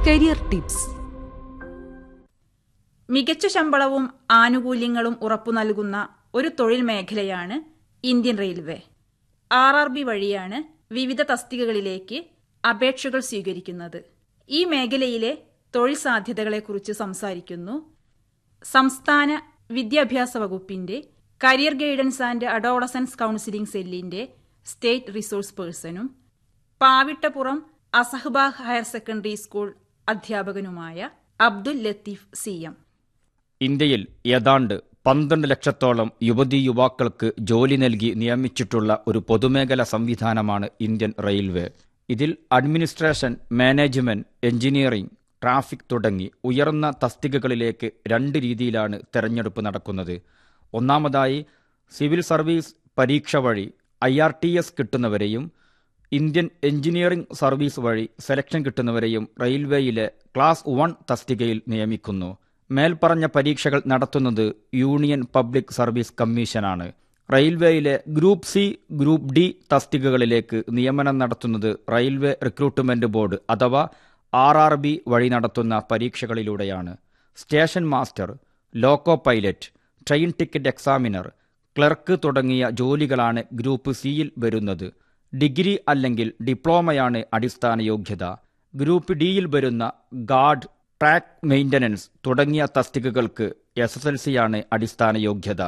career tips മികച്ച ശമ്പളവും ആനുകൂല്യങ്ങളും ഉറപ്പു നൽകുന്ന ഒരു തൊഴിൽ മേഖലയാണ് Indian railway R R B വഴിയാണ് വിവിധ തസ്തികകളിലേക്ക് അപേക്ഷകൾ സ്വീകരിക്കുന്നത് ഈ മേഖലയിലെ തൊഴിൽ സാധ്യതകളെക്കുറിച്ച് സംസാരിക്കുന്നു സംസ്ഥാന വിദ്യാഭ്യാസ വകുപ്പിന്റെ career guidance and adolescence counselling സെല്ലിന്റെ സ്റ്റേറ്റ് റിസോഴ്സ് പേഴ്സണും പാവിട്ടപ്പുറം അസഹ്ബാഗ് ഹയർ സെക്കൻഡറി സ്കൂൾ അധ്യാപകനുമായ അബ്ദുൽ ലത്തീഫ് സി എം ഇന്ത്യയിൽ ഏതാണ്ട് പന്ത്രണ്ട് ലക്ഷത്തോളം യുവതീ യുവാക്കൾക്ക് ജോലി നൽകി നിയമിച്ചിട്ടുള്ള ഒരു പൊതുമേഖലാ സംവിധാനമാണ് ഇന്ത്യൻ റെയിൽവേ ഇതിൽ അഡ്മിനിസ്ട്രേഷൻ മാനേജ്മെന്റ് എഞ്ചിനീയറിംഗ് ട്രാഫിക് തുടങ്ങി ഉയർന്ന തസ്തികകളിലേക്ക് രണ്ട് രീതിയിലാണ് തെരഞ്ഞെടുപ്പ് നടക്കുന്നത് ഒന്നാമതായി സിവിൽ സർവീസ് പരീക്ഷ വഴി ഐ ആർ ടി എസ് കിട്ടുന്നവരെയും ഇന്ത്യൻ എഞ്ചിനീയറിംഗ് സർവീസ് വഴി സെലക്ഷൻ കിട്ടുന്നവരെയും റെയിൽവേയിലെ ക്ലാസ് വൺ തസ്തികയിൽ നിയമിക്കുന്നു മേൽപ്പറഞ്ഞ പരീക്ഷകൾ നടത്തുന്നത് യൂണിയൻ പബ്ലിക് സർവീസ് കമ്മീഷനാണ് റെയിൽവേയിലെ ഗ്രൂപ്പ് സി ഗ്രൂപ്പ് ഡി തസ്തികകളിലേക്ക് നിയമനം നടത്തുന്നത് റെയിൽവേ റിക്രൂട്ട്മെന്റ് ബോർഡ് അഥവാ ആർ ആർ ബി വഴി നടത്തുന്ന പരീക്ഷകളിലൂടെയാണ് station master loco pilot train ticket examiner clerk തുടങ്ങിയ ജോലികളാണ് ഗ്രൂപ്പ് സിയിൽ വരുന്നത് ഡിഗ്രി അല്ലെങ്കിൽ ഡിപ്ലോമയാണ് അടിസ്ഥാന യോഗ്യത ഗ്രൂപ്പ് ഡിയിൽ വരുന്ന ഗാർഡ് ട്രാക്ക് മെയിന്റനൻസ് തുടങ്ങിയ തസ്തികകൾക്ക് എസ് എസ് എൽ സിയാണ് അടിസ്ഥാന യോഗ്യത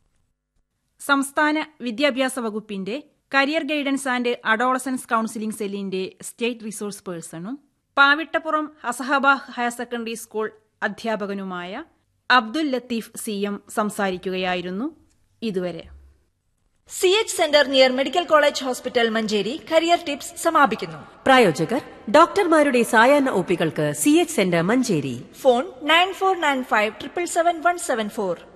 സംസ്ഥാന വിദ്യാഭ്യാസ വകുപ്പിന്റെ career guidance and adolescence counselling സെല്ലിന്റെ സ്റ്റേറ്റ് റിസോഴ്സ് പേഴ്സണും പാവിട്ടപ്പുറം അസഹബാഹ് ഹയർ സെക്കൻഡറി സ്കൂൾ അധ്യാപകനുമായ അബ്ദുൽ ലത്തീഫ് സി എം സംസാരിക്കുകയായിരുന്നു ഇതുവരെ C H centre near medical college hospital Manjeri career tips സമാപിക്കുന്നു പ്രായോജകർ ഡോക്ടർമാരുടെ സായാഹ്ന ഒപ്പികൾക്ക് C H centre Manjeri phone nine four nine five triple seven one seven four